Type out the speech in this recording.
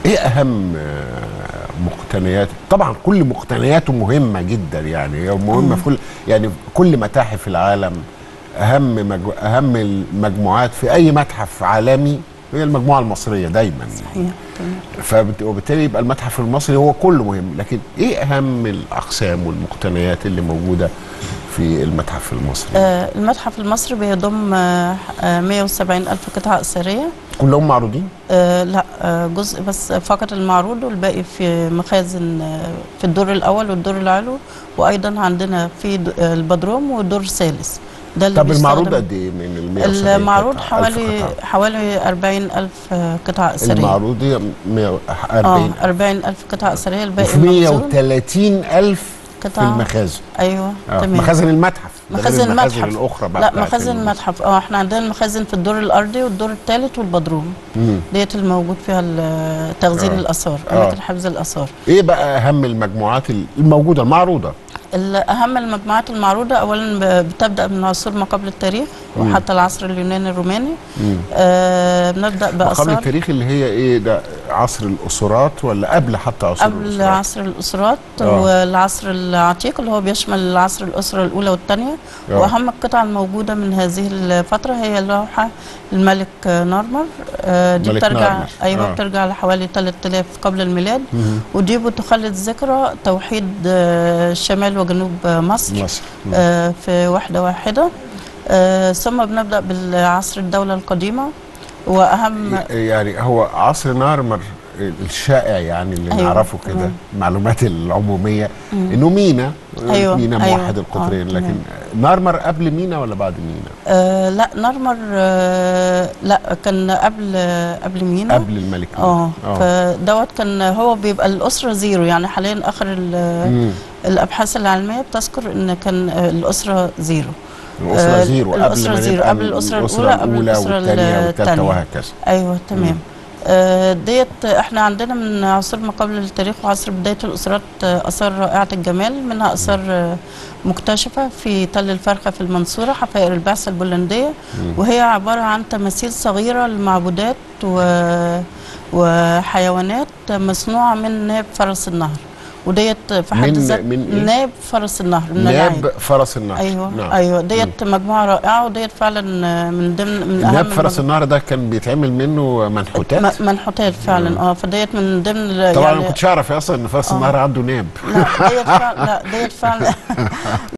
ايه اهم آه، مقتنيات طبعا كل مقتنياته مهمه جدا يعني هي مهمه في كل يعني كل متاحف العالم اهم مجو... اهم المجموعات في اي متحف عالمي هي المجموعه المصريه دايما صحيح تمام. فبت- وبالتالي يبقى المتحف المصري هو كله مهم لكن ايه اهم الاقسام والمقتنيات اللي موجوده في المتحف المصري آه، المتحف المصري بيضم آه، آه، 170 ألف قطعة أثرية كلهم معروضين آه، لا آه، جزء بس فقط المعروض والباقي في مخازن آه، في الدور الأول والدور العلوي وأيضا عندنا في د- آه، البدروم والدور الثالث ده اللي طب المعروض بيستخدم- قد ايه من ال 170 المعروض قطعة؟ ألف حوالي قطعة. حوالي 40 ألف آه، قطعة أثرية المعروض دي 140 اه 40 ألف قطعة أثرية الباقي وفي المخزون 130 ألف في قطعة المخازن أيوه آه. تمام مخازن المتحف ده غير مخازن المخازن المتحف الاخرى بقى لا بتاعت مخازن ال- المتحف اه احنا عندنا المخازن في الدور الارضي والدور الثالث والبدروم مم. ديت الموجود فيها ال- تخزين آه. الاثار آه. اماكن حفظ الاثار ايه بقى اهم المجموعات الموجوده المعروضه ال- اهم المجموعات المعروضه اولا ب- بتبدا من عصور ما قبل التاريخ وحتى العصر اليوناني الروماني مم. آه بنبدا مقام باثار التاريخ اللي هي ايه ده عصر الاسرات ولا قبل حتى عصر قبل الاسرات عصر الاسرات آه. والعصر العتيق اللي هو بيشمل العصر الاسره الاولى والثانيه آه. واهم القطع الموجوده من هذه الفتره هي لوحه الملك نارمر آه، دي ملك بترجع نارمر. ايوه آه. بترجع لحوالي 3000 قبل الميلاد مم. ودي بتخلد ذكرى توحيد آه، شمال وجنوب آه، مصر مصر مم. آه، في وحده واحده آه، ثم بنبدا بالعصر الدوله القديمه واهم يعني هو عصر نارمر الشائع يعني اللي أيوة، نعرفه كده تمام. المعلومات العموميه انه مينا أيوة، مينا أيوة. موحد القطرين آه، لكن تمام. نارمر قبل مينا ولا بعد مينا؟ آه لا نارمر آه لا كان قبل آه قبل مينا قبل الملك مينا اه فدوت كان هو بيبقى الاسره زيرو يعني حاليا اخر ال- مم. الابحاث العلميه بتذكر ان كان آه، الاسره زيرو الاسره آه، زيرو قبل الأسرة ما زيرو، نبقى قبل الأسرة الاسره الأولى، قبل الاولى الأسرة والثانيه والثالثه التانية. وهكذا ايوه تمام آه ديت احنا عندنا من عصور ما قبل التاريخ وعصر بدايه الاسرات آه، اثار رائعه الجمال منها اثار آه، مكتشفه في تل الفرخه في المنصوره حفائر البعثه البولنديه وهي عباره عن تماثيل صغيره لمعبودات و وحيوانات مصنوعه من ناب فرس النهر وديت في حد من- ذات من إيه؟ ناب فرس النهر من ناب العين. فرس النهر ايوه نعم. ايوه ديت مجموعه رائعه وديت فعلا آه، من ضمن من ناب اهم فرس المج- النهر ده كان بيتعمل منه منحوتات م- منحوتات فعلا اه فديت من ضمن طبعا انا يعني ما كنتش اعرف اصلا ان فرس النهر عنده ناب لا ديت فعلا لا ديت فعلا